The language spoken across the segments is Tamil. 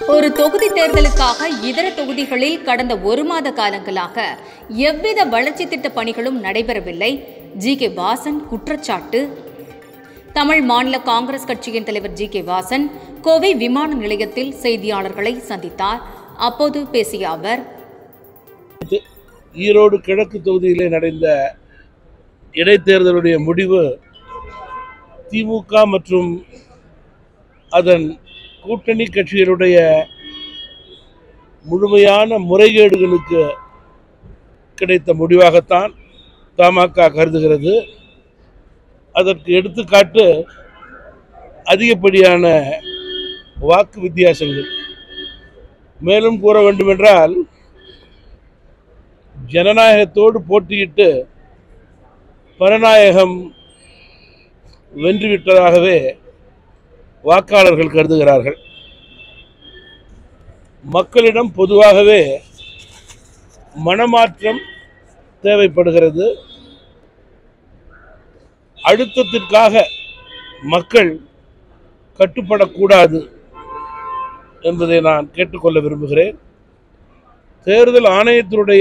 ஒரு தொகுதி தேர்தலுக்காக இதர தொகுதிகளில் கடந்த ஒரு மாத காலங்களாக எவ்வித வளர்ச்சி திட்ட பணிகளும் நடைபெறவில்லை ஜி கே வாசன் குற்றச்சாட்டு தமிழ் மாநில காங்கிரஸ் கட்சியின் தலைவர் ஜி கே வாசன் கோவை விமான நிலையத்தில் செய்தியாளர்களை சந்தித்தார் அப்போது பேசிய அவர் ஈரோடு கிழக்கு தொகுதியிலே நடந்த இடைத்தேர்தலுடைய முடிவு திமுக மற்றும் அதன் கூட்டணி கட்சிகளுடைய முழுமையான முறைகேடுகளுக்கு கிடைத்த முடிவாகத்தான் தமாக கருதுகிறது அதற்கு எடுத்துக்காட்டு அதிகப்படியான வாக்கு வித்தியாசங்கள் மேலும் கூற வேண்டுமென்றால் ஜனநாயகத்தோடு போட்டியிட்டு பரநாயகம் வென்றுவிட்டதாகவே வாக்காளர்கள் கருதுகிறார்கள் மக்களிடம் பொதுவாகவே மனமாற்றம் தேவைப்படுகிறது அழுத்தத்திற்காக மக்கள் கட்டுப்படக்கூடாது என்பதை நான் கேட்டுக்கொள்ள விரும்புகிறேன் தேர்தல் ஆணையத்தினுடைய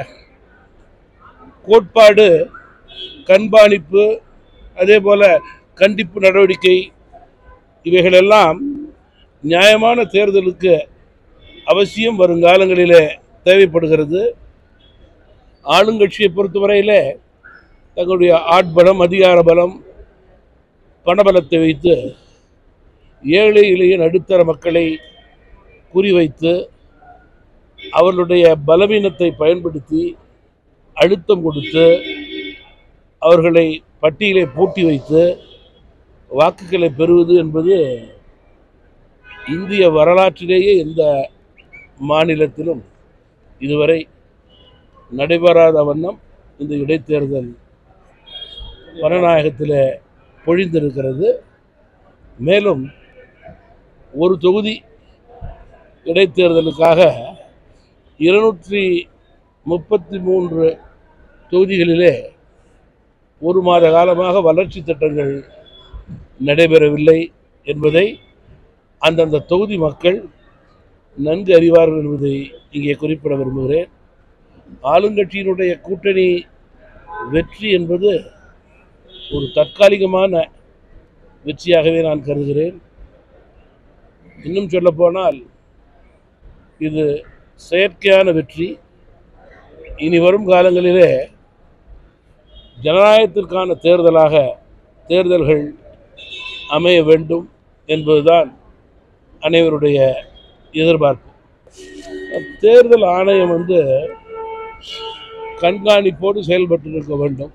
கோட்பாடு கண்காணிப்பு அதே போல கண்டிப்பு நடவடிக்கை இவைகளெல்லாம் நியாயமான தேர்தலுக்கு அவசியம் வருங்காலங்களிலே தேவைப்படுகிறது ஆளுங்கட்சியை பொறுத்தவரையிலே தங்களுடைய ஆட்பலம் அதிகார பலம் பணபலத்தை வைத்து ஏழை எளிய நடுத்தர மக்களை குறிவைத்து அவர்களுடைய பலவீனத்தை பயன்படுத்தி அழுத்தம் கொடுத்து அவர்களை பட்டியலை பூட்டி வைத்து வாக்குகளை பெறுவது என்பது இந்திய வரலாற்றிலேயே எந்த மாநிலத்திலும் இதுவரை நடைபெறாத வண்ணம் இந்த இடைத்தேர்தல் ஜனநாயகத்தில் பொழிந்திருக்கிறது மேலும் ஒரு தொகுதி இடைத்தேர்தலுக்காக இருநூற்றி முப்பத்தி மூன்று தொகுதிகளிலே ஒரு மாத காலமாக வளர்ச்சி திட்டங்கள் நடைபெறவில்லை என்பதை அந்தந்த தொகுதி மக்கள் நன்கு அறிவார்கள் என்பதை இங்கே குறிப்பிட விரும்புகிறேன் ஆளுங்கட்சியினுடைய கூட்டணி வெற்றி என்பது ஒரு தற்காலிகமான வெற்றியாகவே நான் கருதுகிறேன் இன்னும் சொல்லப்போனால் இது செயற்கையான வெற்றி இனி வரும் காலங்களிலே ஜனநாயகத்திற்கான தேர்தலாக தேர்தல்கள் அமைய வேண்டும் என்பதுதான் அனைவருடைய எதிர்பார்ப்பு தேர்தல் ஆணையம் வந்து கண்காணிப்போடு செயல்பட்டு இருக்க வேண்டும்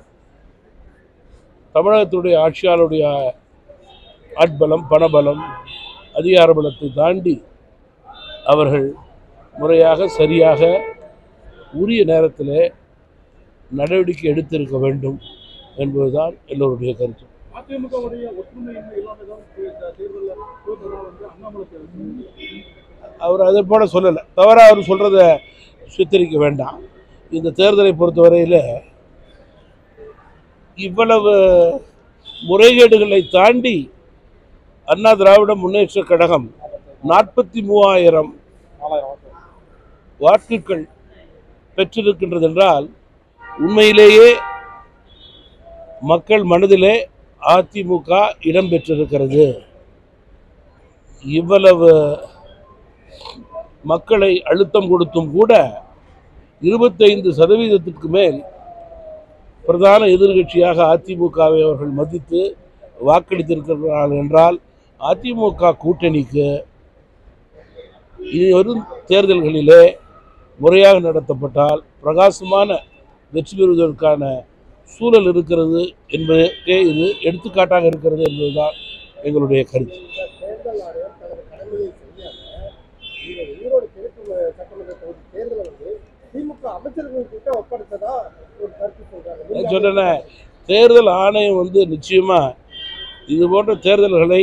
தமிழகத்துடைய ஆட்சியாளருடைய ஆட்பலம் பணபலம் அதிகார பலத்தை தாண்டி அவர்கள் முறையாக சரியாக உரிய நேரத்தில் நடவடிக்கை எடுத்திருக்க வேண்டும் என்பதுதான் எல்லோருடைய கருத்து அதிமுகவுடைய ஒற்றுமையின்மை இல்லாம தான் இந்த தேர்தலில் தோற்றதா வந்து அண்ணாமலை பேசுறாரு. அவர் அதை போல சொல்லலை தவறாக அவர் சொல்கிறத சித்தரிக்க வேண்டாம் இந்த தேர்தலை பொறுத்தவரையில் இவ்வளவு முறைகேடுகளை தாண்டி அண்ணா திராவிட முன்னேற்ற கழகம் நாற்பத்தி மூவாயிரம் வாக்குகள் பெற்றிருக்கின்றது என்றால் உண்மையிலேயே மக்கள் மனதிலே அதிமுக இடம் பெற்றிருக்கிறது இவ்வளவு மக்களை அழுத்தம் கொடுத்தும் கூட இருபத்தைந்து சதவீதத்திற்கு மேல் பிரதான எதிர்க்கட்சியாக அதிமுகவை அவர்கள் மதித்து வாக்களித்திருக்கிறார்கள் என்றால் அதிமுக கூட்டணிக்கு இனி வரும் தேர்தல்களிலே முறையாக நடத்தப்பட்டால் பிரகாசமான வெற்றி பெறுவதற்கான சூழல் இருக்கிறது என்பதற்கே இது எடுத்துக்காட்டாக இருக்கிறது என்பதுதான் எங்களுடைய கருத்து தேர்தல் ஆணையம் தனது கடமையை செய்யாம இந்த ஈரோடு கிழக்கு சட்டமன்ற தொகுதி தேர்தலை வந்து திமுக அமைச்சர்கள் கிட்ட ஒப்படைத்ததா ஒரு கருத்து சொல்றாங்க நான் சொன்னேன் தேர்தல் ஆணையம் வந்து நிச்சயமா இது போன்ற தேர்தல்களை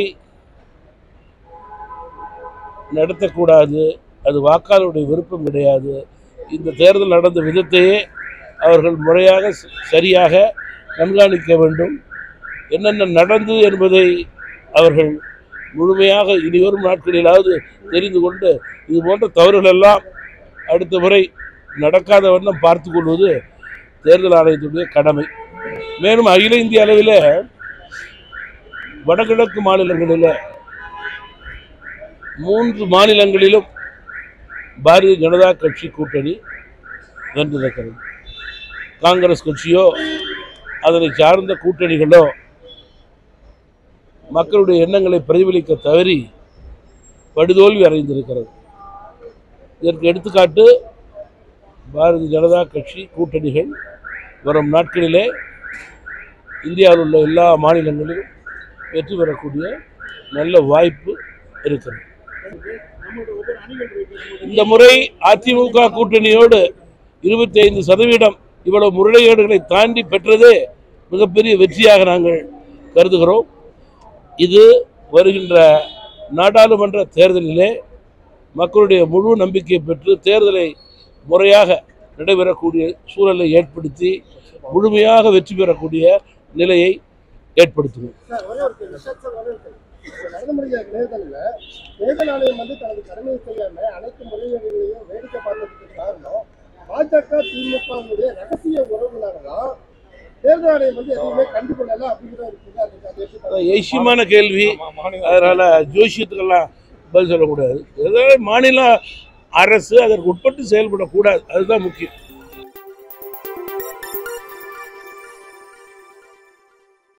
நடத்தக்கூடாது அது வாக்காளருடைய விருப்பம் கிடையாது இந்த தேர்தல் நடந்த விதத்தையே அவர்கள் முறையாக ச- சரியாக கண்காணிக்க வேண்டும் என்னென்ன நடந்தது என்பதை அவர்கள் முழுமையாக இனி வரும் நாட்களிலாவது தெரிந்து கொண்டு இது போன்ற தவறுகள் எல்லாம் அடுத்த முறை நடக்காத வண்ணம் பார்த்து கொள்வது தேர்தல் ஆணையத்துடைய கடமை மேலும் அகில இந்திய அளவில் வடகிழக்கு மாநிலங்களில் மூன்று மாநிலங்களிலும் பாரதிய ஜனதா கட்சி கூட்டணி வென்றிருக்கிறது காங்கிரஸ் கட்சியோ அதனை சார்ந்த கூட்டணிகளோ மக்களுடைய எண்ணங்களை பிரதிபலிக்க தவறி படுதோல்வி அடைந்திருக்கிறது இதற்கு எடுத்துக்காட்டு பாரதிய ஜனதா கட்சி கூட்டணிகள் வரும் நாட்களிலே இந்தியாவில் உள்ள எல்லா மாநிலங்களிலும் வெற்றி பெறக்கூடிய நல்ல வாய்ப்பு இருக்கிறது இந்த முறை அதிமுக கூட்டணியோடு இருபத்தி ஐந்து சதவீதம் இவ்வளவு முறைகேடுகளை தாண்டி பெற்றதே மிகப்பெரிய வெற்றியாக நாங்கள் கருதுகிறோம் இது வருகின்ற நாடாளுமன்ற தேர்தலிலே மக்களுடைய முழு நம்பிக்கை பெற்று தேர்தலை முறையாக நடைபெறக்கூடிய சூழலை ஏற்படுத்தி முழுமையாக வெற்றி பெறக்கூடிய நிலையை ஏற்படுத்துவோம் சார் ஒரே ஒரு கேள்வி சார் சார் ஒரே ஒரு கேள்வி இப்ப நடந்து முடிஞ்ச தேர்தலில் தேர்தல் ஆணையம் வந்து தனது கடமையை செய்யாம அனைத்து முறைகேடுகளையும் வேடிக்கை பார்த்ததுக்கு காரணம் பாஜக திமுகவுடைய ரகசிய உறவுனால தான் தேர்தல் ஆணையம் வந்து எதுவுமே கண்டுகொள்ளல அப்படிங்கிற ஒரு புகார் இருக்கு அதை எப்படி அதான் ஏசியமான கேள்வி அதனால் ஜோசியத்துக்கெல்லாம் பதில் சொல்லக்கூடாது ஏதாவது மாநில அரசு அதற்கு உட்பட்டு செயல்படக்கூடாது அதுதான் முக்கியம்